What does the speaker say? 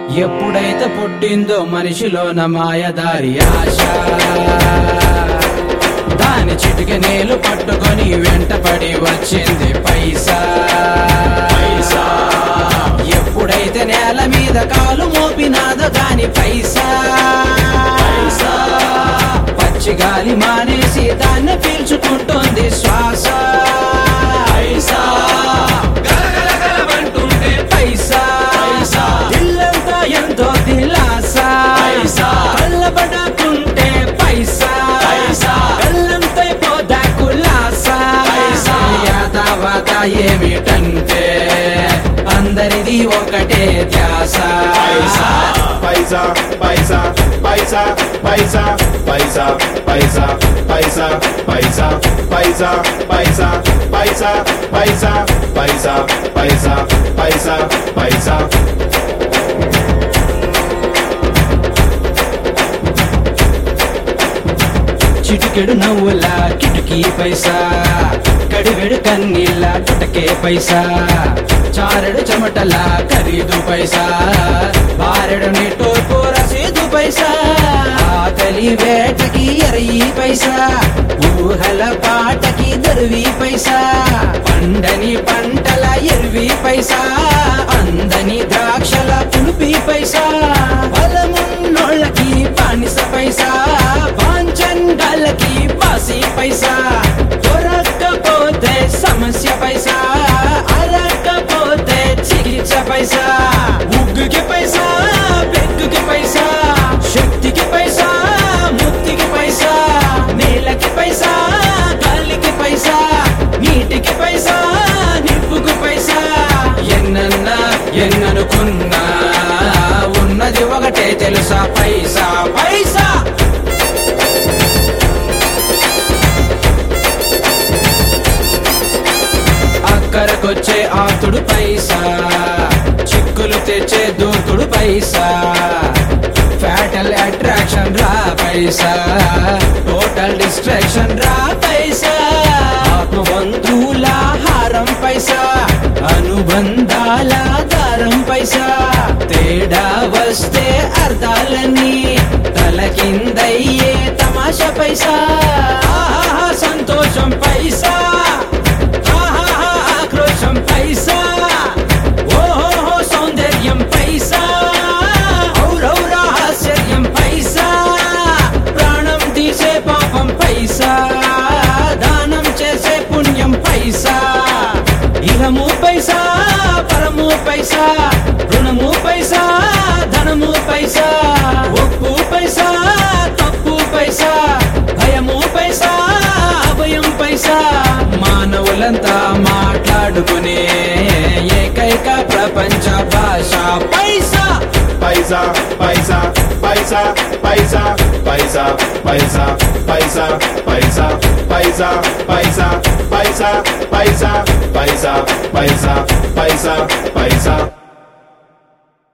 ఎప్పుడైతే పుట్టిందో మనిషిలోన మాయదారి ఆశ దాని చిటిక నేలు పట్టుకొని వెంటపడి వచ్చింది పైసా పైసా ఎప్పుడైతే నేల మీద కాలు మోపినాదో దాని పైసా పైసా పచ్చి గాలి మానేసి దాన్ని పీల్చుకుంటోంది శ్వాస పైసా గలగలగలమంటుంటే పైసా పైసా. ఇల్లంతా ఎంతో దిలాసా పైసా. కళ్ళబడకుంటే పైసా పైసా. కళ్ళంతైపోదా కులాసా పైసా. యాదావాత ఏమిటంటే అందరిది ఒకటే ధ్యాస పైసా పైసా పైసా పైసా పైసా పైసా పైసా పైసా పైసా పైసా పైసా పైసా పైసా పైసా పైసా పైసా పైసా చిటికెడు నవ్వుల కిటికీ పైసా కడివెడు కన్నీళ్ళ టుటకే పైసా చారెడు చెమటల ఖరీదు పైసా బారెడు నిట్టూర్పు రసీదు పైసా ఆకలి వేటకి ఎరయి పైసా ఊహల పాటకి దరువి పైసా పండని పంటల ఎరువి పైసా అందని ద్రాక్షల పులుపి పైసా బలమున్నోళ్ళకి బానిస పైసా పాంచండాలకి పాసి పైసా దొరక్కపోతే సమస్య పైసా అరక్కపోతే చికిత్స పైసా ముగ్గుకి పైసా పెగ్గుకి పైసా శక్తికి పైసా ముక్తికి పైసా నేలకి పైసా గాలికి పైసా నీటికి పైసా నిప్పుకు పైసా ఎన్నన్నా ఎన్ననుకున్నా ఉన్నది ఒకటే తెలుసా పైసా పైసా అక్కరకొచ్చే ఆతుడు పైసా చిక్కులు తెచ్చే దూకుడు పైసా ఫ్యాటల్ అట్రాక్షన్ రా పైసా టోటల్ డిస్ట్రాక్షన్ రా పైసా ఆత్మబంధువుల హారం పైసా అనుబంధాల దారం పైసా తేడా వస్తే అర్థాలన్నీ తలకిందయ్యే తమాషా పైసా ఆహాహా సంతోషం పైసా ఆహాహా ఆక్రోశం పైసా ఓహో సౌందర్యం పైసా ఔరౌరా ఆశ్చర్యం పైసా ప్రాణం తీసే పాపం పైసా దానం చేసే పుణ్యం పైసా ఇహము పైసా పరము పైసా రుణము పైసా ధనము పైసా ఒప్పు పైసా తప్పు పైసా భయము పైసా అభయం పైసా మానవులంతా మాట్లాడుకునే ఏకైక ప్రపంచ భాష పైసా పైసా పైసా పైసా పైసా పైసా పైసా పైసా పైసా పైసా పైసా పైసా పైసా పైసా పైసా పైసా పైసా